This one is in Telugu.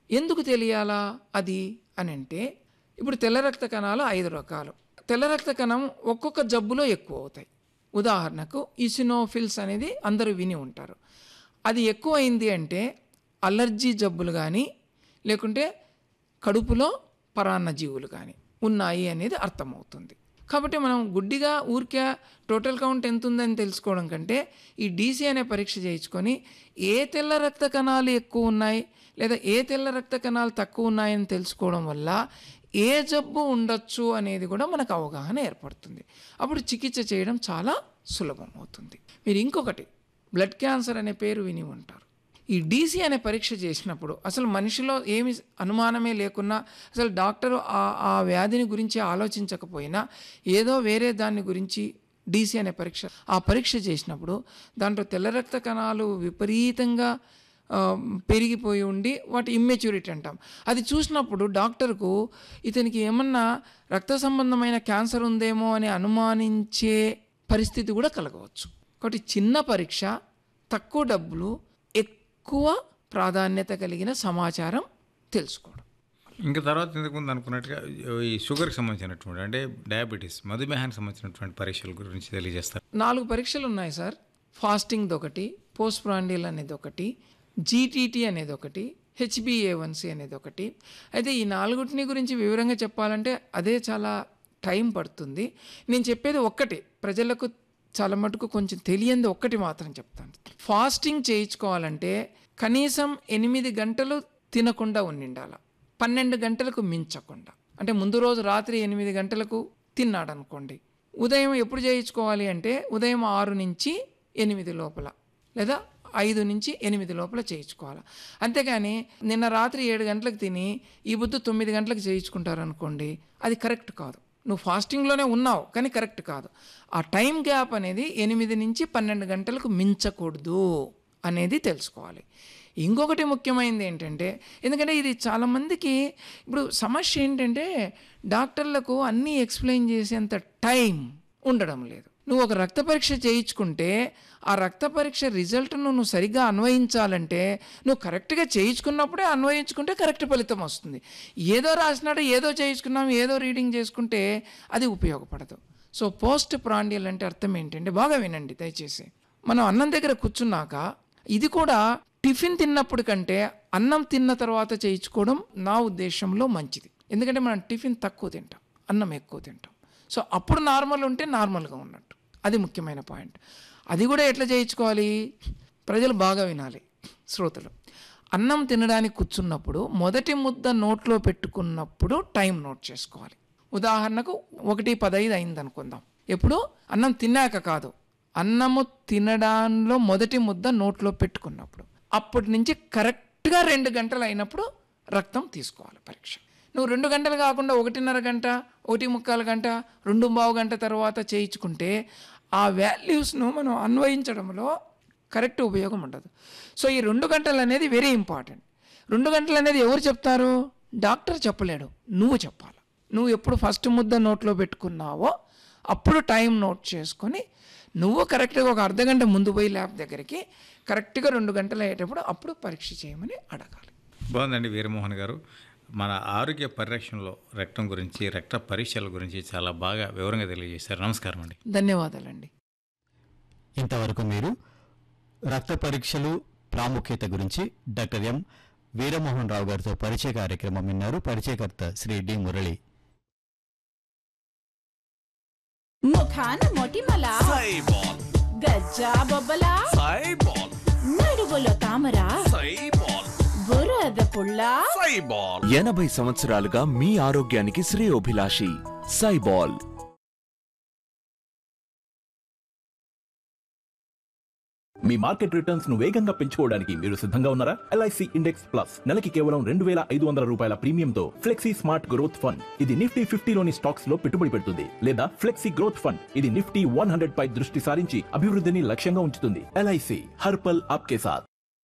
ఎందుకు తెలియాలా అది అని అంటే ఇప్పుడు తెల్ల రక్త కణాలు ఐదు రకాలు తెల్ల రక్త కణం ఒక్కొక్క జబ్బులో ఎక్కువ అవుతాయి ఉదాహరణకు ఇసినోఫిల్స్ అనేది అందరూ విని ఉంటారు అది ఎక్కువైంది అంటే అలర్జీ జబ్బులు కానీ లేకుంటే కడుపులో పరాన్న జీవులు కానీ ఉన్నాయి అనేది అర్థమవుతుంది కాబట్టి మనం గుడ్డిగా ఊరికే టోటల్ కౌంట్ ఎంత ఉందని తెలుసుకోవడం కంటే ఈ డీసీ అనే పరీక్ష చేయించుకొని ఏ తెల్ల రక్త కణాలు ఎక్కువ ఉన్నాయి లేదా ఏ తెల్ల రక్త కణాలు తక్కువ ఉన్నాయని తెలుసుకోవడం వల్ల ఏ జబ్బు ఉండొచ్చు అనేది కూడా మనకు అవగాహన ఏర్పడుతుంది అప్పుడు చికిత్స చేయడం చాలా సులభం అవుతుంది మీరు ఇంకొకటి బ్లడ్ క్యాన్సర్ అనే పేరు విని ఉంటారు ఈ డీసీ అనే పరీక్ష చేసినప్పుడు అసలు మనిషిలో ఏమి అనుమానమే లేకున్నా అసలు డాక్టరు ఆ ఆ వ్యాధిని గురించి ఆలోచించకపోయినా ఏదో వేరే దాని గురించి డీసీ అనే పరీక్ష ఆ పరీక్ష చేసినప్పుడు దాంట్లో తెల్ల రక్త కణాలు విపరీతంగా ఆ, పెరిగిపోయి ఉండి వాటి ఇమ్మెచ్యూరిటీ అంటాం అది చూసినప్పుడు డాక్టర్కు ఇతనికి ఏమన్నా రక్త సంబంధమైన క్యాన్సర్ ఉందేమో అని అనుమానించే పరిస్థితి కూడా కలగవచ్చు కాబట్టి చిన్న పరీక్ష తక్కువ డబ్బులు ఎక్కువ ప్రాధాన్యత కలిగిన సమాచారం తెలుసుకోవడం ఇంకా తర్వాత ఇంతకుముందు అనుకున్నట్టుగా ఈ షుగర్కి సంబంధించినటువంటి అంటే డయాబెటీస్ మధుమేహానికి సంబంధించినటువంటి పరీక్షల గురించి తెలియజేస్తారు నాలుగు పరీక్షలు ఉన్నాయి సార్ ఫాస్టింగ్ ఒకటి పోస్ట్ ప్రాండిల్ అనేది ఒకటి జీటీటీ అనేది ఒకటి హెచ్బిఏవన్సి అనేది ఒకటి అయితే ఈ నాలుగుటిని గురించి వివరంగా చెప్పాలంటే అదే చాలా టైం పడుతుంది నేను చెప్పేది ఒక్కటి ప్రజలకు చాలా మటుకు కొంచెం తెలియంది ఒక్కటి మాత్రం చెప్తాను ఫాస్టింగ్ చేయించుకోవాలంటే కనీసం ఎనిమిది గంటలు తినకుండా ఉండిండాల పన్నెండు గంటలకు మించకుండా అంటే ముందు రోజు రాత్రి ఎనిమిది గంటలకు తిన్నాడు అనుకోండి ఉదయం ఎప్పుడు చేయించుకోవాలి అంటే ఉదయం ఆరు నుంచి ఎనిమిది లోపల లేదా ఐదు నుంచి ఎనిమిది లోపల చేయించుకోవాలి అంతేగాని నిన్న రాత్రి ఏడు గంటలకు తిని ఈ బుద్ధు తొమ్మిది గంటలకు చేయించుకుంటారు అనుకోండి అది కరెక్ట్ కాదు నువ్వు ఫాస్టింగ్లోనే ఉన్నావు కానీ కరెక్ట్ కాదు ఆ టైం గ్యాప్ అనేది ఎనిమిది నుంచి పన్నెండు గంటలకు మించకూడదు అనేది తెలుసుకోవాలి ఇంకొకటి ముఖ్యమైనది ఏంటంటే ఎందుకంటే ఇది చాలామందికి ఇప్పుడు సమస్య ఏంటంటే డాక్టర్లకు అన్నీ ఎక్స్ప్లెయిన్ చేసేంత టైం ఉండడం లేదు నువ్వు ఒక రక్త పరీక్ష చేయించుకుంటే ఆ రక్త పరీక్ష రిజల్ట్ను నువ్వు సరిగ్గా అన్వయించాలంటే నువ్వు కరెక్ట్గా చేయించుకున్నప్పుడే అన్వయించుకుంటే కరెక్ట్ ఫలితం వస్తుంది ఏదో రాసినాడు ఏదో చేయించుకున్నాం ఏదో రీడింగ్ చేసుకుంటే అది ఉపయోగపడదు సో పోస్ట్ ప్రాండియల్ అంటే అర్థం ఏంటంటే బాగా వినండి దయచేసి మనం అన్నం దగ్గర కూర్చున్నాక ఇది కూడా టిఫిన్ తిన్నప్పుడు కంటే అన్నం తిన్న తర్వాత చేయించుకోవడం నా ఉద్దేశంలో మంచిది ఎందుకంటే మనం టిఫిన్ తక్కువ తింటాం అన్నం ఎక్కువ తింటాం సో అప్పుడు నార్మల్ ఉంటే నార్మల్గా ఉన్నట్టు అది ముఖ్యమైన పాయింట్ అది కూడా ఎట్లా చేయించుకోవాలి ప్రజలు బాగా వినాలి శ్రోతలు అన్నం తినడానికి కూర్చున్నప్పుడు మొదటి ముద్ద నోట్లో పెట్టుకున్నప్పుడు టైం నోట్ చేసుకోవాలి ఉదాహరణకు ఒకటి పదహైదు అయింది అనుకుందాం ఎప్పుడు అన్నం తిన్నాక కాదు అన్నము తినడంలో మొదటి ముద్ద నోట్లో పెట్టుకున్నప్పుడు అప్పటి నుంచి కరెక్ట్గా రెండు గంటలు అయినప్పుడు రక్తం తీసుకోవాలి పరీక్ష నువ్వు రెండు గంటలు కాకుండా ఒకటిన్నర గంట ఒకటి ముక్కాలు గంట రెండు బావు గంట తర్వాత చేయించుకుంటే ఆ వాల్యూస్ను మనం అన్వయించడంలో కరెక్ట్ ఉపయోగం ఉండదు సో ఈ రెండు గంటలు అనేది వెరీ ఇంపార్టెంట్ రెండు గంటలు అనేది ఎవరు చెప్తారు డాక్టర్ చెప్పలేడు నువ్వు చెప్పాలి నువ్వు ఎప్పుడు ఫస్ట్ ముద్ద నోట్లో పెట్టుకున్నావో అప్పుడు టైం నోట్ చేసుకొని నువ్వు కరెక్ట్గా ఒక అర్ధ గంట ముందు పోయి ల్యాబ్ దగ్గరికి కరెక్ట్గా రెండు గంటలు అయ్యేటప్పుడు అప్పుడు పరీక్ష చేయమని అడగాలి బాగుందండి వీరమోహన్ గారు మన ఆరోగ్య పరిరక్షణలో రక్తం గురించి రక్త పరీక్షల గురించి చాలా బాగా వివరంగా తెలియజేశారు నమస్కారం అండి ధన్యవాదాలండి ఇంతవరకు మీరు రక్త పరీక్షలు ప్రాముఖ్యత గురించి డాక్టర్ ఎం వీరమోహన్ రావు గారితో పరిచయ కార్యక్రమం విన్నారు పరిచయకర్త శ్రీ డి మురళి ముఖాన మొటిమల సైబాల్ గజ్జా బొబ్బల సైబాల్ నడువులో తామర సైబాల్ బురద పుల్ల సైబాల్ ఎనభై సంవత్సరాలుగా మీ ఆరోగ్యానికి శ్రేయోభిలాషి సైబాల్ మీ మార్కెట్ రిటర్న్స్ ను వేగంగా పెంచుకోవడానికి మీరు సిద్ధంగా ఉన్నారా ఎల్ఐసి ఇండెక్స్ ప్లస్ నెలకి కేవలం రెండు వేల ఐదు వందల రూపాయల ప్రీమియంతో ఫ్లెక్సీ స్మార్ట్ గ్రోత్ ఫండ్ ఇది నిఫ్టీ ఫిఫ్టీలోని స్టాక్స్ లో పెట్టుబడి పెడుతుంది లేదా ఫ్లెక్సీ గ్రోత్ ఫండ్ ఇది నిఫ్టీ వన్ హండ్రెడ్ పై దృష్టి సారించి అభివృద్ధిని లక్ష్యంగా ఉంచుతుంది ఎల్ఐసి హర్పల్ ఆప్కే సాత్